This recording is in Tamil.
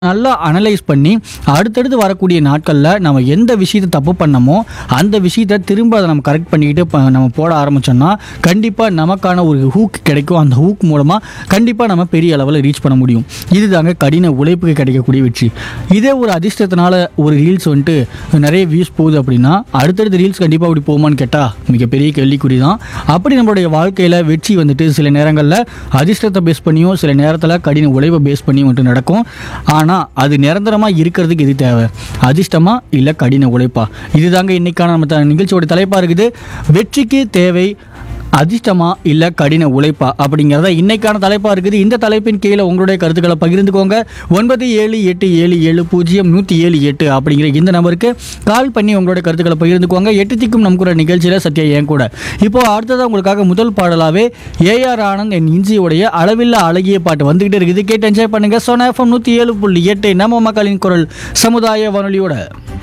நல்லா அனலைஸ் பண்ணி அடுத்தடுத்து வரக்கூடிய நாட்களில் நம்ம எந்த விஷயத்தை தப்பு பண்ணமோ அந்த விஷயத்தை திரும்ப அதை நம்ம கரெக்ட் பண்ணிக்கிட்டு ப- நம்ம போட ஆரம்பிச்சோம்னா கண்டிப்பாக நமக்கான ஒரு ஹூக் கிடைக்கும் அந்த ஹூக் மூலமாக கண்டிப்பாக நம்ம பெரிய அளவில் ரீச் பண்ண முடியும் இதுதாங்க கடின உழைப்புக்கு கிடைக்கக்கூடிய வெற்றி இதே ஒரு அதிர்ஷ்டத்தினால ஒரு ரீல்ஸ் வந்துட்டு நிறைய வியூஸ் போகுது அப்படின்னா அடுத்தடுத்த ரீல்ஸ் கண்டிப்பாக அப்படி போகுமான்னு கேட்டால் மிகப்பெரிய கேள்விக்குறி தான் அப்படி நம்மளுடைய வாழ்க்கையில் வெற்றி வந்துட்டு சில நேரங்களில் அதிர்ஷ்டத்தை பேஸ் பண்ணியும் சில நேரத்தில் கடின உழைப்பை பேஸ் பண்ணியும் வந்துட்டு நடக்கும் ஆனால் அது நிரந்தரமாக இருக்கிறதுக்கு இது தேவை அதிர்ஷ்டமா இல்லை கடின உழைப்பா இதுதாங்க இன்னைக்கான நம்ம த- நிகழ்ச்சியோட தலைப்பாக இருக்குது வெற்றிக்கு தேவை அதிர்ஷ்டமா இல்லை கடின உழைப்பா அப்படிங்கிறத இன்னைக்கான தலைப்பாக இருக்குது இந்த தலைப்பின் கீழே உங்களுடைய கருத்துக்களை பகிர்ந்துக்கோங்க ஒன்பது ஏழு எட்டு ஏழு ஏழு பூஜ்ஜியம் நூற்றி ஏழு எட்டு அப்படிங்கிற இந்த நம்பருக்கு கால் பண்ணி உங்களுடைய கருத்துக்களை பகிர்ந்துக்கோங்க எட்டு திக்கும் நம் கூட நிகழ்ச்சியில் சத்யா என் கூட இப்போ அடுத்ததாக உங்களுக்காக முதல் பாடலாவே ஏஆர் ஆனந்த் என் இஞ்சியோடைய அளவில்லா அழகிய பாட்டு வந்துகிட்டு இருக்குது கேட்டு என்ஜாய் பண்ணுங்க சோனா எஃப்எம் நூற்றி ஏழு புள்ளி எட்டு நம்ம மக்களின் குரல் சமுதாய வானொலியோட